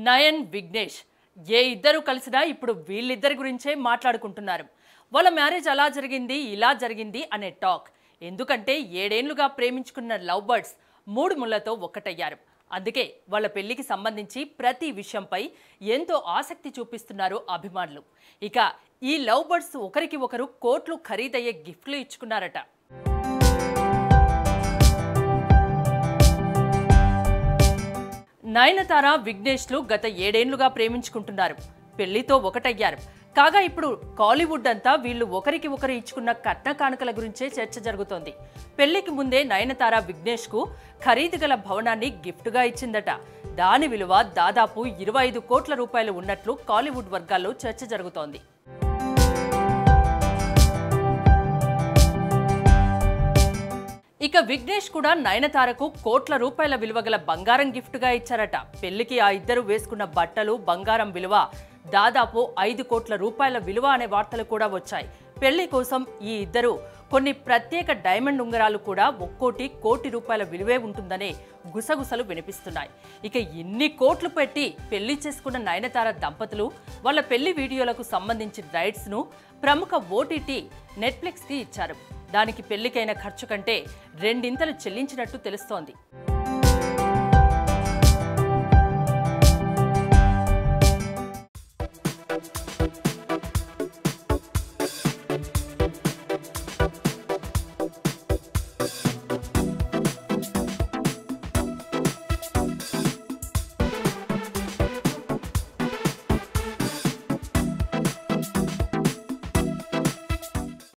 నయన్ విఘ్నేష్ ఏ ఇద్దరు కలిసినా ఇప్పుడు వీళ్ళిద్దరి గురించే మాట్లాడుకుంటున్నారు వాళ్ళ మ్యారేజ్ అలా జరిగింది ఇలా జరిగింది అనే టాక్ ఎందుకంటే ఏడేండ్లుగా ప్రేమించుకున్న లవ్ బర్డ్స్ మూడు ముళ్లతో ఒక్కటయ్యారు అందుకే వాళ్ళ పెళ్లికి సంబంధించి ప్రతి విషయంపై ఎంతో ఆసక్తి చూపిస్తున్నారు అభిమానులు ఇక ఈ లవ్ బర్డ్స్ ఒకరికి ఒకరు కోట్లు ఖరీదయ్యే గిఫ్ట్లు ఇచ్చుకున్నారట నయనతార విఘ్నేష్లు గత ఏడేండ్లుగా ప్రేమించుకుంటున్నారు పెళ్లితో ఒకటయ్యారు కాగా ఇప్పుడు కాలీవుడ్ అంతా వీళ్ళు ఒకరికి ఒకరు ఇచ్చుకున్న కట్న కానుకల గురించే చర్చ జరుగుతోంది పెళ్లికి ముందే నయనతార విఘ్నేష్ కు ఖరీదు గల భవనాన్ని గిఫ్ట్ గా ఇచ్చిందట దాని విలువ దాదాపు ఇరవై ఐదు కోట్ల రూపాయలు ఉన్నట్లు కాలీవుడ్ వర్గాల్లో చర్చ జరుగుతోంది ఇక విఘ్నేష్ కూడా నయనతారకు కోట్ల రూపాయల విలువ గల బంగారం గిఫ్ట్ గా ఇచ్చారట పెళ్లికి ఆ ఇద్దరు వేసుకున్న బట్టలు బంగారం విలువ దాదాపు ఐదు కోట్ల రూపాయల విలువ అనే వార్తలు కూడా వచ్చాయి పెళ్లి కోసం ఈ ఇద్దరు కొన్ని ప్రత్యేక డైమండ్ ఉంగరాలు కూడా ఒక్కోటి కోటి రూపాయల విలువే ఉంటుందనే గుసగుసలు వినిపిస్తున్నాయి ఇక ఇన్ని కోట్లు పెట్టి పెళ్లి చేసుకున్న నయనతార దంపతులు వాళ్ళ పెళ్లి వీడియోలకు సంబంధించిన రైట్స్ ను ప్రముఖ ఓటీటీ నెట్ఫ్లిక్స్ కి ఇచ్చారు దానికి పెళ్లికైన ఖర్చు కంటే రెండింతలు చెల్లించినట్టు తెలుస్తోంది